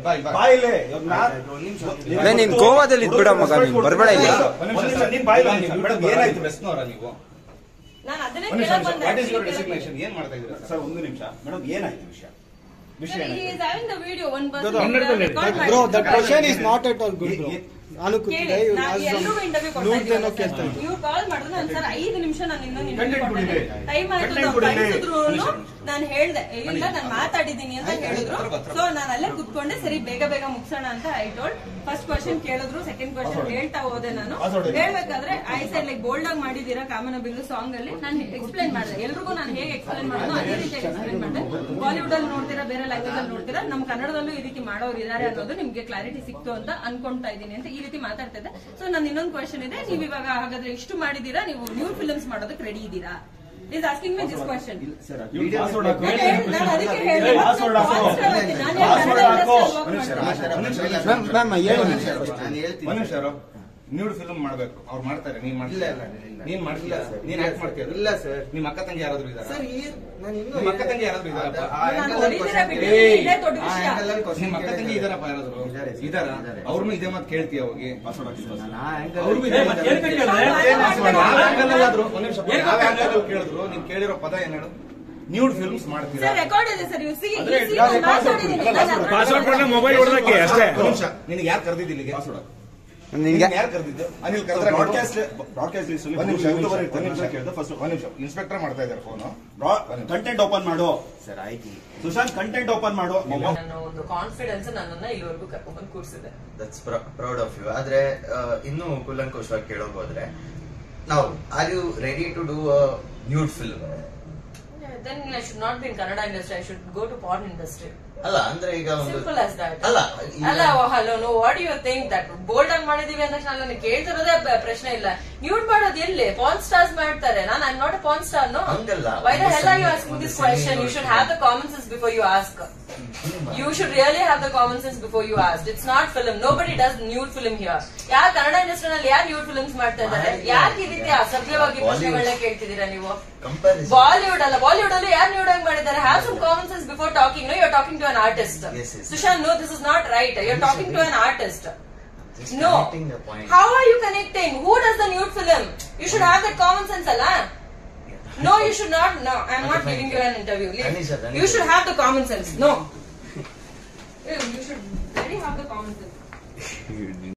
ಬಾಯ್ ಬಾಯ್ ಬಾಯಿಲೆ ಇವಾಗ ನಾ- ಒಂದ್ ನಿಮಿಷ. ಲೇ, ನೀನ್ ಗೋವಾದಲ್ಲಿ ಇದ್ಬಿಡ ಮಗ, ನೀನ್ ಬರ್ಬೇಡ ಇಲ್ಲಿ. ಒಂದ್ ನಿಮಿಷ, ನೀನ್ ಬಾಯಿಲೆ ಒಂದ್ ನಿಮಿಷ. ಮೇಡಮ್ ಏನಾಯ್ತು ಬೆಸ್ನವರ ನೀವು ನಾನು ಅದನ್ನೇ ಒಂದ್ ನಿಮಿಷ, ಕೇಳಕ್ ಬಂದೆ what is your actually designation ಏನ್ ಮಾಡ್ತಾ ಇದ್ದೀರಾ ಸರ್ ಒಂದು ನಿಮಿಷ ಮೇಡಮ್ ಏನಾಯ್ತು ವಿಷಯ ವಿಷಯ Sir, he ಏನಾಯ್ತು is having the video, one bus ಕನ್ನಡದಲ್ಲಿ record ಬ್ರೋ ಮಾಡಿ- that question is not at all good bro ಏ- ನಾನು ಕೇಳಿ, ಕೂತಿದ್ದೆ ಇವ್ರು ನಾ last ಎಲ್ರಿಗೂ some interview ಕೊಡ್ತಾ ನೂರ್ ಇದ್ದೀವಲ್ಲ ಜನ sir. ಕೇಳ್ತಾ ಇದ್ರು ಇವ್ರು ಕಾಲ್ ಮಾಡಿದ್ರು ನಾನು ಸರ್ ಐದು ನಿಮಿಷ ನಾನು ಇನ್ನೊಂದು Content interview ಕೊಡಿದೆ. ಕೊಡ್ತೇನೆ. ಟೈಮ್ ಆಯ್ತು Content ನಾವು ಕೊಡಿದೆ. ಕಳ್ಸಿದ್ರು ನಿಮಿಷ, ನಾನು ಹೇಳ್ದೆ ಇಲ್ಲ ನಾನು ಮಾತಾಡಿದ್ದೀನಿ ಅಂತ ಆಯ್ತು, ಹೇಳಿದ್ರು ಆಯ್ತು, ಬರ್ತಾರೆ, ಸೊ ನಾನು ಅಲ್ಲೇ ಕುತ್ಕೊಂಡೆ ಸರಿ ಬೇಗ ಬೇಗ ಮುಗ್ಸೋಣ ಅಂತ ಐ ಟೋಲ್ಡ್ ಫಸ್ಟ್ ಕ್ವಶನ್ ಕೇಳಿದ್ರು ಸೆಕೆಂಡ್ ಕ್ವಶನ್ ಹೇಳ್ತಾ ಹೋದೆ ನಾನು Password. ಹೇಳ್ಬೇಕಾದ್ರೆ ಐ ಸೈಡ್ ಲೈಕ್ ಬೋಲ್ಡ್ ಆಗಿ ಮಾಡಿದೀರಾ ಕಾಮನ ಬಿಲ್ಲು ಸಾಂಗ್ ಅಲ್ಲಿ ನಾನು ಎಕ್ಸ್ಪ್ಲೈನ್ ಮಾಡಿದೆ ಎಲ್ರಿಗೂ ನಾನು ಹೇಗೆ ಎಕ್ಸ್ಪ್ಲೈನ್ ಮಾಡೋದು ಅದೇ ರೀತಿ ಎಕ್ಸ್ಪ್ಲೈನ್ ಮಾಡಿದೆ ಬಾಲಿವುಡ್ ಅಲ್ಲಿ ನೋಡ್ತೀರಾ ಬೇರೆ ಲ್ಯಾಂಗ್ವೇಜ್ ಅಲ್ಲಿ ನೋಡ್ತೀರಾ ನಮ್ಮ ಕನ್ನಡದಲ್ಲೂ ಈ ರೀತಿ ಮಾಡೋರು ಇದಾರೆ ಅನ್ನೋದು ನಿಮ್ಗೆ ಕ್ಲಾರಿಟಿ ಸಿಕ್ತು ಅಂತ ಅನ್ಕೊಂತಾ ಇದ್ದೀನಿ ಅಂತ ಈ ರೀತಿ ಮಾತಾಡ್ತಾ ಇದ್ದೆ ಸೊ ನನ್ನ ಇನ್ನೊಂದು ಕ್ವಶನ್ ಇದೆ ನೀವು ಇವಾಗ ಹಾಗಾದ್ರೆ ಇಷ್ಟು ಮಾಡಿದೀರಾ ನೀವು ನ್ಯೂ ಫಿಲ್ಮ್ಸ್ ಮಾಡೋದಕ್ಕೆ ರೆಡಿ ಇದ್ದೀರಾ is asking me this question ಇವ್ರು password ಹಾಕು. ನಾನು ಅದಕ್ಕೆ ಹೇಳಿದೆ Password ಹಾಕು. ನಾನು Password ಹಾಕು. ಒಂದ್ ನಿಮಿಷ, ಒಂದ್ ನಿಮಿಷ, ಒಂದ್ ನಿಮಿಷ. ಮ್ಯಾಮ್, ಮ್ಯಾಮ್, ಹೇಳಿ. ಒಂದ್ ನಿಮಿಷ, ನಾನು ಹೇಳ್ತೀನಿ. ಒಂದ್ ನಿಮಿಷ ಇರು. ನ್ಯೂಡ್ ಫಿಲ್ಮ್ ಮಾಡ್ಬೇಕು ಅವ್ರು ಮಾಡ್ತಾರೆ ನೀನ್ ಮಾಡ್ತಿಲ್ಲ ಇಲ್ಲ, ಇಲ್ಲ, ಇಲ್ಲ. ನೀನ್ ಮಾಡ್ತಿಲ್ಲ ಇಲ್ಲ, sir. ನೀನ್ ಯಾಕೆ ಮಾಡ್ತೀಯ ಇಲ್ಲ, sir. ನಿಮ್ಮ ಅಕ್ಕ ತಂಗಿ ಯಾರಾದ್ರೂ ಇದಾರ ಸರ್ ಈ ನಾನು ಇನ್ನೂ ನಿಮ್ಮ ಅಕ್ಕ ತಂಗಿ ಯಾರಾದ್ರೂ ಇದಾರಪ್ಪ ಆ angle ನಾನು ಅಲ್ಲಿ ಹೊಡಿತೀರಾ question ಬಿಡಿ, ಕೇಳಿ. ಇದೇ ದೊಡ್ಡ ಆ ವಿಷಯ. angle ಅಲ್ಲಿ question ನಿಮ್ಮ ಅಕ್ಕ ತಂಗಿ ಕೇಳಿದ್ದಾರೆ. ಇದಾರಪ್ಪ ಯಾರಾದ್ರೂ ಇದಾರೆ, sir. ಇದಾರ ಇದಾರೆ. ಅವ್ರನ್ನೂ ಇದೇ ಮಾತು ಕೇಳ್ತೀಯ ಹೋಗಿ Password ಹಾಕಿ ಸರ್. ನಾನು ಆ angle ಅವ್ರಿಗೂ ಅಲ್ಲಿ ಇದೆ ಮಾತು ಕೇಳಿದ್ದಾರೆ. ಯಾವ angle ಅಲ್ಲಾದ್ರೂ ಒಂದ್ ನಿಮಿಷ ಯಾವ angle ಅಲ್ಲಿ ಕೇಳಿದ್ರು ನೀನ್ ಕೇಳಿರೋ ಪದ ಏನ್ ಹೇಳು ನ್ಯೂಡ್ ಫಿಲ್ಮ್ಸ್ ಮಾಡ್ತೀರಾ ಸರ್ ರೆಕಾರ್ಡ್ ಇದೆ ಸರ್ ಯು ಸಿ ಅದೇ ಮಾತಾಡಿದ್ದೀನಿ ಪಾಸ್ವರ್ಡ್ ಕೊಡ್ಲೆ ಮೊಬೈಲ್ ಹೊಡೆದಕ್ಕೆ ಅಷ್ಟೇ ಒಂದ್ ನಿಮಿಷ ನಿನಗೆ ಯಾರು ಕರೆದಿದ್ದು ಇಲ್ಲಿಗೆ Password ಹಾಕು. ನಿನ್ಗೆ ಯಾರು ಕರೆದಿದ್ದು ಅನಿಲ್ ಕರೆದ್ರೆ ಬ್ರಾಡ್ಕಾಸ್ಟ್ ಬ್ರಾಡ್ಕಾಸ್ಟ್ ಲಿಸ್ಟ್ ಒಂದ್ ನಿಮಿಷ ಒಂದ್ ನಿಮಿಷ, ಒಂದ್ ನಿಮಿಷ ಕೇಳ್ದು ಫಸ್ಟ್ ಒಂದ್ ನಿಮಿಷ ಇನ್ಸ್ಪೆಕ್ಟರ್ ಮಾಡ್ತಾ ಇದ್ದಾರೆ ಫೋನು ಕಂಟೆಂಟ್ ಓಪನ್ ಮಾಡು ಸರ್ ಆಯ್ತು ಸುಶಾಂತ್ ಕಂಟೆಂಟ್ ಓಪನ್ ಮಾಡು ನನ್ನ ಒಂದು ಕಾನ್ಫಿಡೆನ್ಸ್ ನನ್ನನ್ನ ಇಲ್ಲಿವರೆಗೂ ಕರ್ಕೊಂಡ್ಬಂದು ಕೂರಿಸಿದೆ ದಟ್ಸ್ ಪ್ರೌಡ್ ಆಫ್ ಯು ಆದ್ರೆ ಆ, ಇನ್ನೂ ಕೂಲಂಕುಷವಾಗಿ ಕೇಳೋಕ್ ಹೋದ್ರೆ ನಾವು are you ready to do a nude film then I should not be in Kannada industry I should go to porn industry ಅಲ್ಲ ಅಂದ್ರೆ ಈಗ ಒಂದು ಸಿಂಪಲ್ ಆಸ್ ದಟ್ ಅಲ್ಲ ಅಲ್ಲ hello no what you think that bold ಆಗಿ ಮಾಡಿದೀವಿ ಅಂದ ತಕ್ಷಣ ನನಗೆ ಕೇಳ್ತಿರೋದೇ ಬ- ಪ್ರಶ್ನೆ ಇಲ್ಲ ನ್ಯೂಡ್ ಮಾಡೋದು ಎಲ್ಲಿ ಪಾನ್ ಸ್ಟಾರ್ಸ್ ಮಾಡ್ತಾರೆ ನಾನು I not porn star no ಹಂಗಲ್ಲ. ವೈ ದ ಒಂದು hell are you semi- asking this ಒಂದು question semi you should have the common sense before you ask you should really have the common sense before you asked it's not film nobody does nude film here ಯಾರು ಕನ್ನಡ ಇಂಡಸ್ಟ್ರಿನಲ್ಲಿ ಯಾರು nude films ಮಾಡ್ತಾ ಇದ್ದಾರೆ ಮಾಡಿಲ್ಲ. ಯಾಕೆ ಈ ರೀತಿ ಅಸಭ್ಯವಾಗಿ Bollywood. ಪ್ರಶ್ನೆಗಳನ್ನ ಕೇಳ್ತಿದ್ದೀರಾ ನೀವು ಕಂಪಾರಿಸನ್ ಬಾಲಿವುಡ್ ಅಲ್ಲ ಬಾಲಿವುಡ್ ಅಲ್ಲಿ ಯಾರು ನ್ಯೂಡ್ ಆಗಿ ಮಾಡಿದ್ದಾರೆ have some common sense before talking no you talking to an artist Yes, yes. Sushant no this is not right you talking to an artist Just No. connecting the point. How are you connecting? Who does the nude film? You should have that common sense, Allah. No, you should not. No, I'm not Okay, giving fine. you an interview. Leave. Tanisha, Tanisha. You should have the common sense. No. You you should really have the common sense.